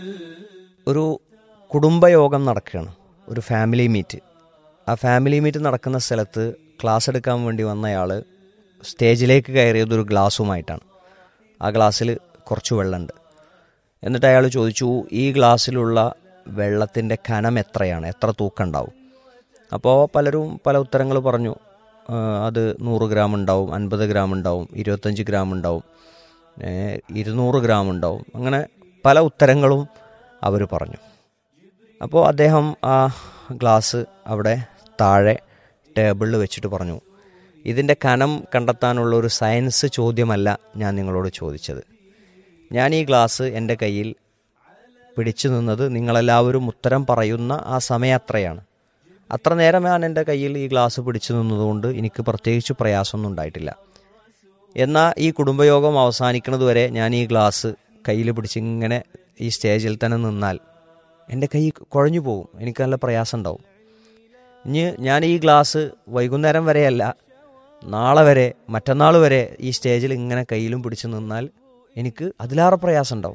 ഒരു കുടുംബയോഗം നടക്കുകയാണ് ഒരു ഫാമിലി മീറ്റ് ആ ഫാമിലി മീറ്റ് നടക്കുന്ന സ്ഥലത്ത് ക്ലാസ് എടുക്കാൻ വേണ്ടി വന്നയാൾ സ്റ്റേജിലേക്ക് കയറിയത് ഒരു ഗ്ലാസ്സുമായിട്ടാണ് ആ ഗ്ലാസ്സിൽ കുറച്ച് വെള്ളമുണ്ട് എന്നിട്ട് അയാൾ ചോദിച്ചു ഈ ഗ്ലാസ്സിലുള്ള വെള്ളത്തിൻ്റെ കനം എത്രയാണ് എത്ര തൂക്കം ഉണ്ടാവും അപ്പോൾ പലരും പല ഉത്തരങ്ങൾ പറഞ്ഞു ആ, അത് നൂറ് ഗ്രാം ഉണ്ടാവും അൻപത് ഗ്രാം ഉണ്ടാവും ഇരുപത്തഞ്ച് ഗ്രാം ഉണ്ടാവും ഏ, ഇരുന്നൂറ് ഗ്രാം ഉണ്ടാവും അങ്ങനെ പല ഉത്തരങ്ങളും അവർ പറഞ്ഞു അപ്പോൾ അദ്ദേഹം ആ ഗ്ലാസ് അവിടെ താഴെ ടേബിളിൽ വെച്ചിട്ട് പറഞ്ഞു ഇതിൻ്റെ കനം കണ്ടെത്താനുള്ള ഒരു സയൻസ് ചോദ്യമല്ല ഞാൻ നിങ്ങളോട് ചോദിച്ചത് ഞാൻ ഈ ഗ്ലാസ് എൻ്റെ കയ്യിൽ പിടിച്ചു നിന്നത് നിങ്ങളെല്ലാവരും ഉത്തരം പറയുന്ന ആ സമയം അത്രയാണ് അത്ര നേരം ഞാൻ എൻ്റെ കയ്യിൽ ഈ ഗ്ലാസ് പിടിച്ചു നിന്നതുകൊണ്ട് എനിക്ക് പ്രത്യേകിച്ച് പ്രയാസമൊന്നും ഉണ്ടായിട്ടില്ല എന്നാൽ ഈ കുടുംബയോഗം അവസാനിക്കുന്നത് വരെ ഞാൻ ഈ ഗ്ലാസ് കയ്യിൽ പിടിച്ച് ഇങ്ങനെ ഈ സ്റ്റേജിൽ തന്നെ നിന്നാൽ എൻ്റെ കൈ കുഴഞ്ഞു പോകും എനിക്ക് നല്ല പ്രയാസം ഉണ്ടാവും ഇനി ഞാൻ ഈ ഗ്ലാസ് വൈകുന്നേരം വരെയല്ല നാളെ വരെ മറ്റന്നാൾ വരെ ഈ സ്റ്റേജിൽ ഇങ്ങനെ കയ്യിലും പിടിച്ച് നിന്നാൽ എനിക്ക് അതിലേറെ പ്രയാസം ഉണ്ടാവും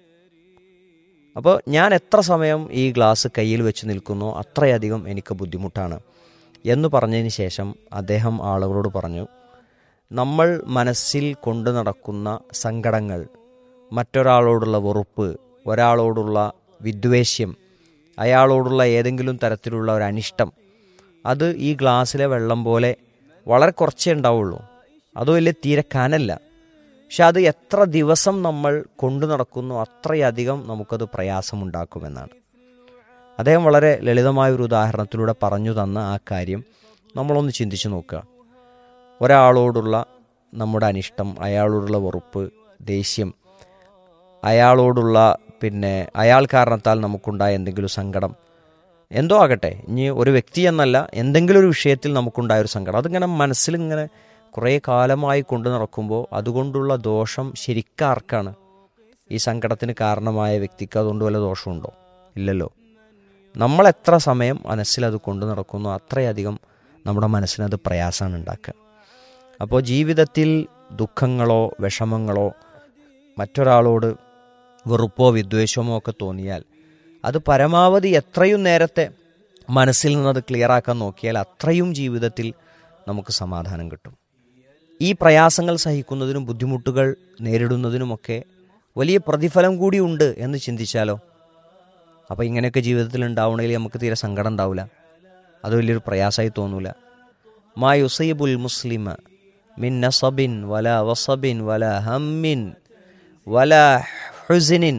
അപ്പോൾ ഞാൻ എത്ര സമയം ഈ ഗ്ലാസ് കയ്യിൽ വെച്ച് നിൽക്കുന്നോ അത്രയധികം എനിക്ക് ബുദ്ധിമുട്ടാണ് എന്ന് പറഞ്ഞതിന് ശേഷം അദ്ദേഹം ആളുകളോട് പറഞ്ഞു നമ്മൾ മനസ്സിൽ കൊണ്ടു നടക്കുന്ന സങ്കടങ്ങൾ മറ്റൊരാളോടുള്ള വെറുപ്പ് ഒരാളോടുള്ള വിദ്വേഷ്യം അയാളോടുള്ള ഏതെങ്കിലും തരത്തിലുള്ള ഒരു അനിഷ്ടം അത് ഈ ഗ്ലാസ്സിലെ വെള്ളം പോലെ വളരെ കുറച്ചേ ഉണ്ടാവുള്ളൂ അത് വലിയ തീരെ കനല്ല പക്ഷെ അത് എത്ര ദിവസം നമ്മൾ കൊണ്ടു നടക്കുന്നു അത്രയധികം നമുക്കത് പ്രയാസമുണ്ടാക്കുമെന്നാണ് അദ്ദേഹം വളരെ ലളിതമായ ഒരു ഉദാഹരണത്തിലൂടെ പറഞ്ഞു തന്ന ആ കാര്യം നമ്മളൊന്ന് ചിന്തിച്ചു നോക്കുക ഒരാളോടുള്ള നമ്മുടെ അനിഷ്ടം അയാളോടുള്ള വെറുപ്പ് ദേഷ്യം അയാളോടുള്ള പിന്നെ അയാൾ കാരണത്താൽ നമുക്കുണ്ടായ എന്തെങ്കിലും സങ്കടം എന്തോ ആകട്ടെ ഇനി ഒരു വ്യക്തി എന്നല്ല എന്തെങ്കിലും ഒരു വിഷയത്തിൽ നമുക്കുണ്ടായ ഒരു സങ്കടം അതിങ്ങനെ മനസ്സിലിങ്ങനെ കുറേ കാലമായി കൊണ്ടു നടക്കുമ്പോൾ അതുകൊണ്ടുള്ള ദോഷം ശരിക്കാർക്കാണ് ഈ സങ്കടത്തിന് കാരണമായ വ്യക്തിക്ക് അതുകൊണ്ട് വല്ല ദോഷമുണ്ടോ ഇല്ലല്ലോ നമ്മൾ എത്ര സമയം മനസ്സിലത് കൊണ്ടു നടക്കുന്നു അത്രയധികം നമ്മുടെ മനസ്സിനത് പ്രയാസമാണ് ഉണ്ടാക്കുക അപ്പോൾ ജീവിതത്തിൽ ദുഃഖങ്ങളോ വിഷമങ്ങളോ മറ്റൊരാളോട് വെറുപ്പോ വിദ്വേഷമോ ഒക്കെ തോന്നിയാൽ അത് പരമാവധി എത്രയും നേരത്തെ മനസ്സിൽ നിന്നത് ക്ലിയറാക്കാൻ നോക്കിയാൽ അത്രയും ജീവിതത്തിൽ നമുക്ക് സമാധാനം കിട്ടും ഈ പ്രയാസങ്ങൾ സഹിക്കുന്നതിനും ബുദ്ധിമുട്ടുകൾ നേരിടുന്നതിനുമൊക്കെ വലിയ പ്രതിഫലം കൂടി ഉണ്ട് എന്ന് ചിന്തിച്ചാലോ അപ്പോൾ ഇങ്ങനെയൊക്കെ ജീവിതത്തിൽ ഉണ്ടാവണമെങ്കിൽ നമുക്ക് തീരെ സങ്കടം ഉണ്ടാവില്ല അത് വലിയൊരു പ്രയാസമായി തോന്നൂല മാ യുസൈബുൽ മുസ്ലിമ മിൻ നസബിൻ വല വസബിൻ വല ഹമ്മിൻ വല ഹുസിനിൻ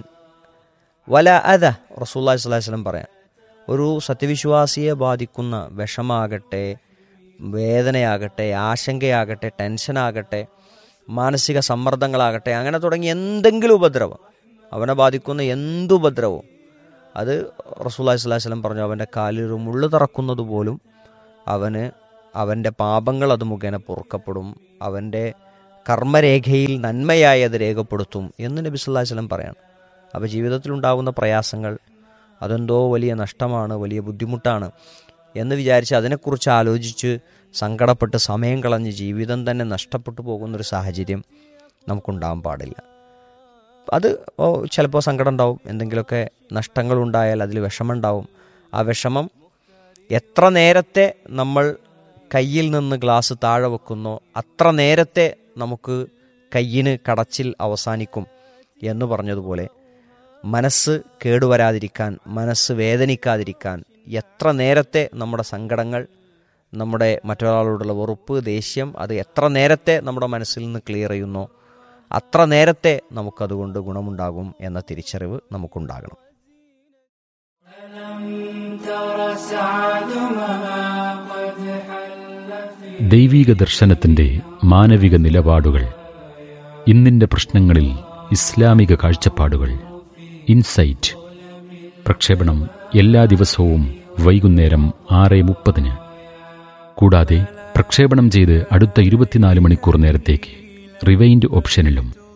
വല അത റസൂല്ലാഹി സ്വലാഹി വസ്ലം പറയാം ഒരു സത്യവിശ്വാസിയെ ബാധിക്കുന്ന വിഷമാകട്ടെ വേദനയാകട്ടെ ആശങ്കയാകട്ടെ ടെൻഷനാകട്ടെ മാനസിക സമ്മർദ്ദങ്ങളാകട്ടെ അങ്ങനെ തുടങ്ങി എന്തെങ്കിലും ഉപദ്രവം അവനെ ബാധിക്കുന്ന എന്തുപദ്രവവും അത് റസൂല്ലാഹി സ്വലാഹി വസ്ലം പറഞ്ഞു അവൻ്റെ കാലിൽ ഒരു മുള്ളു തറക്കുന്നത് പോലും അവന് അവൻ്റെ പാപങ്ങൾ അത് മുഖേന പൊറുക്കപ്പെടും അവൻ്റെ കർമ്മരേഖയിൽ നന്മയായി അത് രേഖപ്പെടുത്തും എന്ന് നബി സല്ലാ വസ്ലം പറയാണ് അപ്പോൾ ജീവിതത്തിലുണ്ടാകുന്ന പ്രയാസങ്ങൾ അതെന്തോ വലിയ നഷ്ടമാണ് വലിയ ബുദ്ധിമുട്ടാണ് എന്ന് വിചാരിച്ച് അതിനെക്കുറിച്ച് ആലോചിച്ച് സങ്കടപ്പെട്ട് സമയം കളഞ്ഞ് ജീവിതം തന്നെ നഷ്ടപ്പെട്ടു പോകുന്നൊരു സാഹചര്യം നമുക്കുണ്ടാകാൻ പാടില്ല അത് ഓ ചിലപ്പോൾ സങ്കടം ഉണ്ടാവും എന്തെങ്കിലുമൊക്കെ നഷ്ടങ്ങളുണ്ടായാൽ അതിൽ വിഷമമുണ്ടാവും ആ വിഷമം എത്ര നേരത്തെ നമ്മൾ കയ്യിൽ നിന്ന് ഗ്ലാസ് താഴെ വെക്കുന്നോ അത്ര നേരത്തെ നമുക്ക് കയ്യിന് കടച്ചിൽ അവസാനിക്കും എന്ന് പറഞ്ഞതുപോലെ മനസ്സ് കേടുവരാതിരിക്കാൻ മനസ്സ് വേദനിക്കാതിരിക്കാൻ എത്ര നേരത്തെ നമ്മുടെ സങ്കടങ്ങൾ നമ്മുടെ മറ്റൊരാളോടുള്ള വെറുപ്പ് ദേഷ്യം അത് എത്ര നേരത്തെ നമ്മുടെ മനസ്സിൽ നിന്ന് ക്ലിയർ ചെയ്യുന്നോ അത്ര നേരത്തെ നമുക്കതുകൊണ്ട് ഗുണമുണ്ടാകും എന്ന തിരിച്ചറിവ് നമുക്കുണ്ടാകണം ദൈവീക ദർശനത്തിന്റെ മാനവിക നിലപാടുകൾ ഇന്നിന്റെ പ്രശ്നങ്ങളിൽ ഇസ്ലാമിക കാഴ്ചപ്പാടുകൾ ഇൻസൈറ്റ് പ്രക്ഷേപണം എല്ലാ ദിവസവും വൈകുന്നേരം ആറ് മുപ്പതിന് കൂടാതെ പ്രക്ഷേപണം ചെയ്ത് അടുത്ത ഇരുപത്തിനാല് മണിക്കൂർ നേരത്തേക്ക് റിവൈൻഡ് ഓപ്ഷനിലും